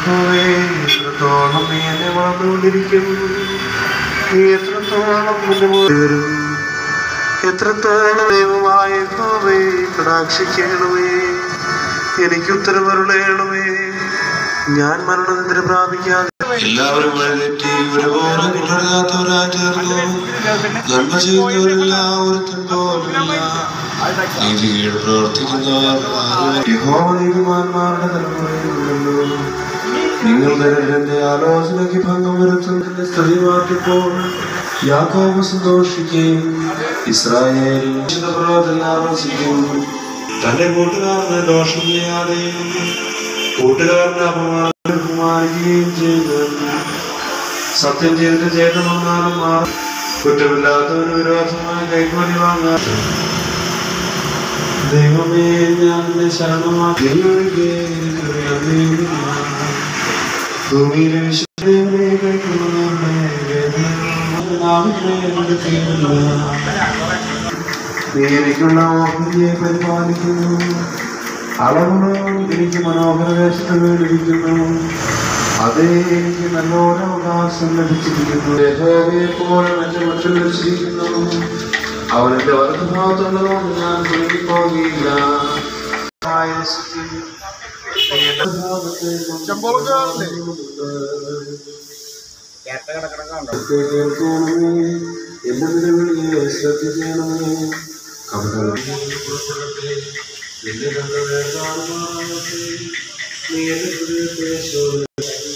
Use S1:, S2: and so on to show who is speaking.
S1: യഹോവേ, എത്രത്തോളം നീ എന്നെ വളർന്നുകൊണ്ടിരിക്കും നീ എത്രത്തോളം എന്നെ വരും എത്രത്തോളം ദൈവമായ യഹോവേ കടാക്ഷിക്കണമേ എനിക്ക് ഉത്തരവരുളയണമേ ഞാൻ മരണത്തിന് പ്രാപിക്കാതെ എല്ലാവരും വഴിതെറ്റി ഒരുപോലെ കുറ്റമില്ലാത്തവരായി തീർന്നു നന്മ ചെയ്യുന്നവരെല്ലാവരും പോലുമില്ല നീതികേട് പ്രവർത്തിക്കുന്നവർ യഹോവ നീതിമാന്മാരുടെ തലമുറയിലുണ്ടല്ലോ നിങ്ങൾ ദരിദ്രന്റെ ആലോചനയ്ക്ക് ഭംഗം വരുത്തുന്നതിന്റെ സ്ഥിതി മാറ്റിപ്പോൾ യാക്കോബ് സന്തോഷിക്കുകയും ഇസ്രായേൽ പ്രവർത്തനം ആലോചിക്കും തന്റെ കൂട്ടുകാരന് ദോഷം ചെയ്യാതെയും കൂട്ടുകാരനെ അപമാനം ബഹുമാനിക്കുകയും ചെയ്ത് സത്യം ചെയ്തിട്ട് ചേട്ടൻ വന്നാലും മാറും കുറ്റമില്ലാത്തവന് വിരോധമായി കൈക്കൂലി വാങ്ങാത്ത ദൈവമേ ഞാൻ നിന്നെ ശരണമാക്കി ഒഴികെ എനിക്കൊരു നന്ദിയുമില്ല. ഭൂമിയിലെ വിശുദ്ധനെ കൈക്കൊള്ളുന്നവരുടെ വേദനകൾ നാവിനെ എടുക്കുകയില്ല. നീ എനിക്കുള്ള ഓഹരിയെ പരിപാലിക്കുന്നു അളവുകളും എനിക്ക് മനോഹര വേഷത്തിൽ ലഭിക്കുന്നു അതേ എനിക്ക് നല്ലൊരു അവകാശം ലഭിച്ചിരിക്കുന്നു യഹോവയെ പോലെ എന്റെ മട്ടിൽ വെച്ചിരിക്കുന്നു അവൻ എന്റെ വലതുഭാഗത്തുള്ളതുകൊണ്ട് ഞാൻ മുഴുകിപ്പോകില്ല കേൾക്കണമേ എന്റെ നിലവിളിയെ ശ്രദ്ധിക്കണമേ കവിതകൾ നിന്റെ കണ്ടവരെ കാണുമാറാകട്ടെ. നീ എന്റെ ഹൃദയത്തെ ശോധിക്കണമേ.